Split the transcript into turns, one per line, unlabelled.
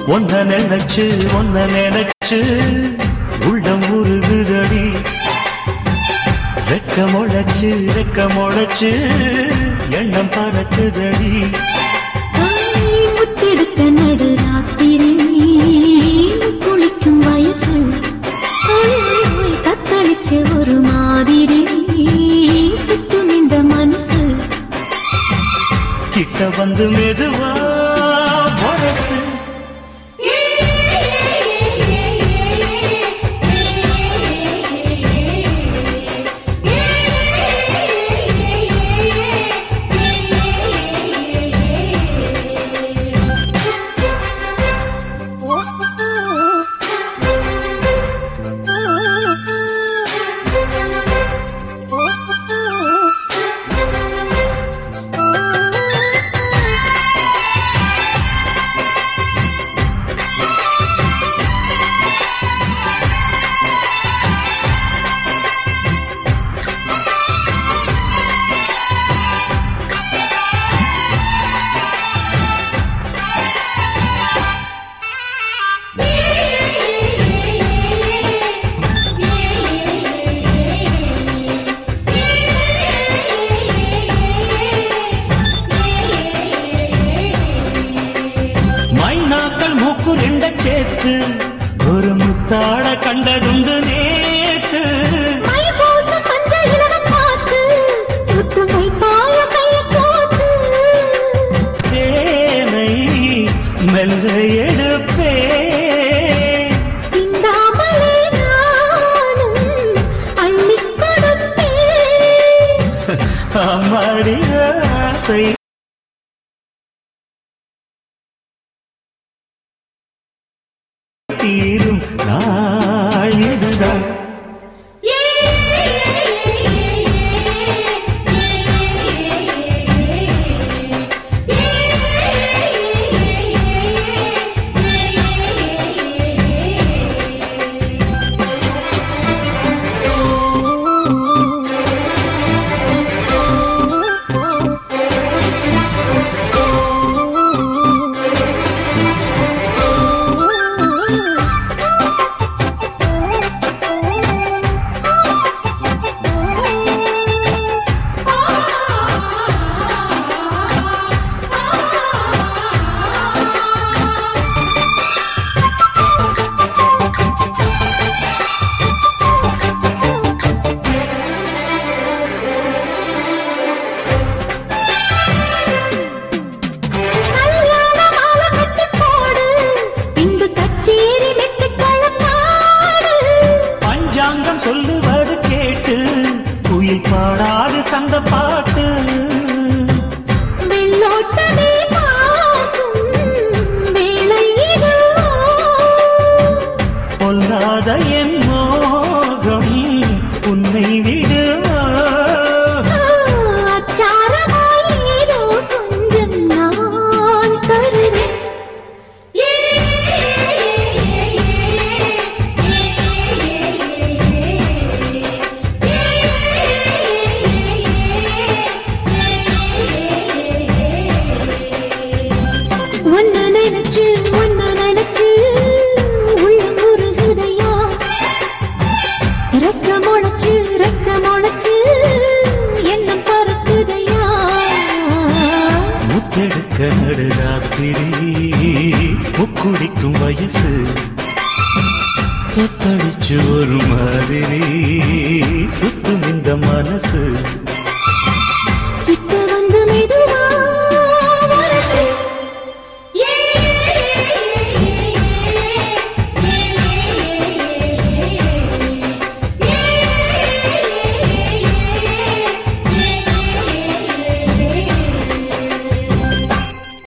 ஒன்ன நினைச்சு ஒன்ன நினைச்சு உள்ளம் உருகுதடி ரெக்க முளைச்சு ரெக்க முளைச்சு எண்ணம் பறக்குதடி
தாய் முத்தெடுத்த நடு ராத்திரி குளிக்கும் வயசு ஓய், ஓய், ஓய், தத்தளிச்ச ஒரு மாதிரி சுத்தும் இந்த மனசு
கிட்ட வந்து மெதுவா முரசு மைனாக்கள் மூக்கு ரெண்ட சேர்த்து ஒரு முத்தாட கண்டதுண்டு நேத்து
மைபூசம் மஞ்சள் இலவம் பார்த்து, முத்தம் வைத்தாய கையைக் கோத்து.
தேனை மெல்ல எடுப்பே
சிந்தாமலே நானும் அள்ளிக் கொடுப்பேன்.
அம்மாடி ஆசை தீரும் நாள் இதுதான்
கல்யாண மாலை கட்டிப் போடு, பின்பு கச்சேரி மெட்டுக்களம் பாடு.
பஞ்சாங்கம் சொல்லுவது கேட்டு குயில் பாடாது சந்த பாட்டு
வெள்ளோட்டமே பார்க்கும் வேளை இதுவோ.
பொல்லாத என் மோகம் உன்னை விடுவோ
அச்சாரமாய் ஏதோ கொஞ்சம் நான் தருவேன். உன்னை நினைச்சு, உன்னை நினைச்சு உள்ளம் உருகுதையா. ரெக்க முளைச்சு, ரெக்க முளைச்சு எண்ணம் பறக்குதையா.
முத்தெடுக்க நடுராத்திரி முக்குடிக்கும் வயசு தத்தளிச்சு ஒரு மாதிரி சுத்தும் இந்த மனசு